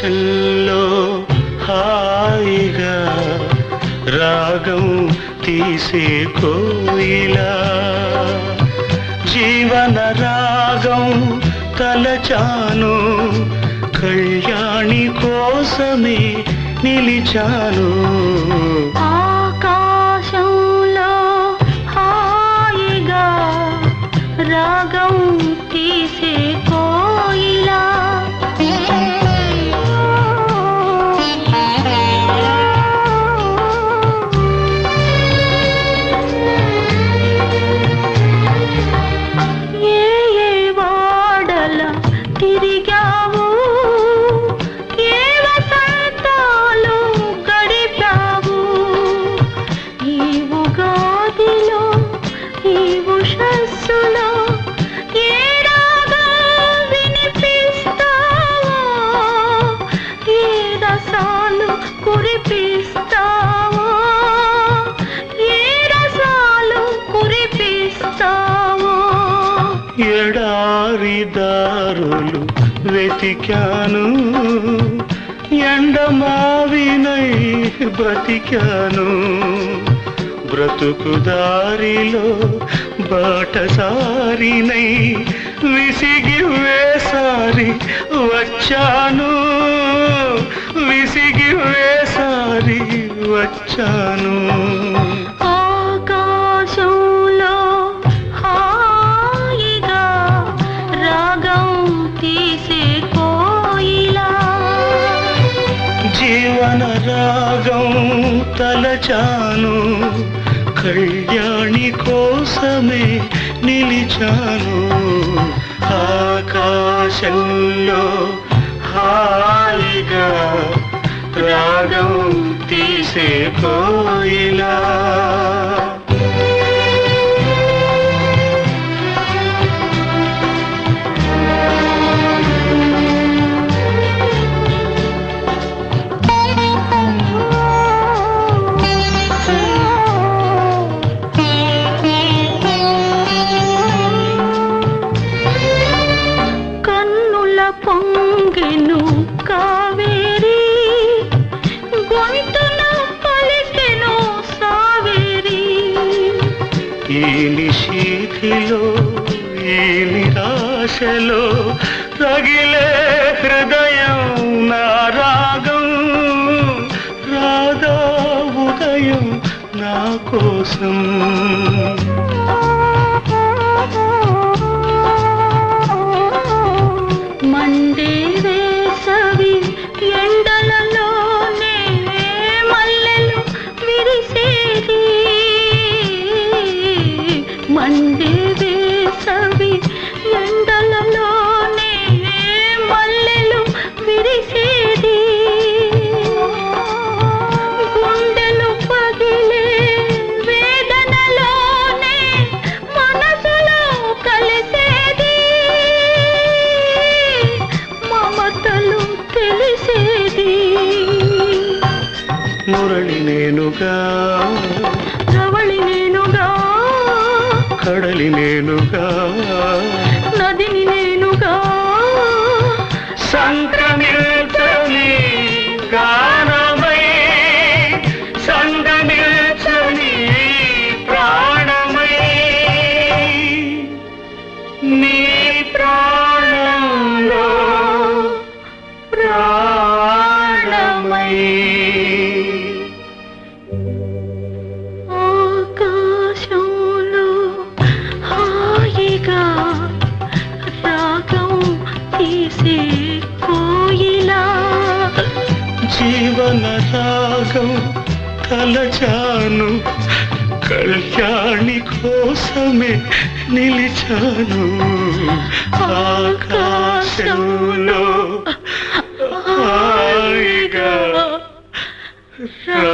ఆకాశంలో హాయిగా రాగం తీసే కోయిలా జీవన రాగం తలచాను కళ్యాణి కోసమే నిలిచాను ఆకాశంలో హాయిగా రాగం తీసే కోయిలా ఏ ఏ వాడల తిరిగావు ఏ వసంతాలు గడిపావు ఈ ఉగాదిలో ఈ ఉషస్సులో ఏ రాగం వినిపిస్తావో ఏ రసాలు కురిపిస్తావో ఏ రసాలు కురిపిస్తావో ఎడారి దారులు వెతికాను ఎండమావినై బ్రతికాను బ్రతుకు దారిలో బాటసారినై విసిగి వేసారి వచ్చాను విసిగి వేసారి వచ్చాను ఆకాశంలో హాయిగా రాగం తీసే కోయిలా జీవన రాగం తలచాను కళ్యాణి కోసమే నిలిచాను ఆకాశంలో హాయిగా రాగం తీసే కోయిలా కన్నుల పొంగెను కావేరి గొంతున పలికెను సావేరి ఈ నిశీధిలో ఈ నిరాశలో రగిలే హృదయం నా రాగం రాధా ఉదయం నా కోసం మండే వేసవి ఎండలలోనే మల్లెలు విరిసేది మండే వేసవి ఎండలలోనే మల్లెలు విరిసేది గుండెలు పగిలే వేదనలోనే మనసులో కలిసేది మమతలు తెలిసేది మురళి నేనుగా రవళి నేనుగా కడలి నేనుగా నదిని నేనుగా సంక్రమించని గానమై సంగమించని ప్రాణమై నీ ప్రాణంలో ప్రాణమై ఆకాశంలో హాయిగా రాగం తీసే కోయిలా జీవన రాగం తలచాను కళ్యాణి కోసమే నిలిచాను ఆకాశంలో హాయిగా రా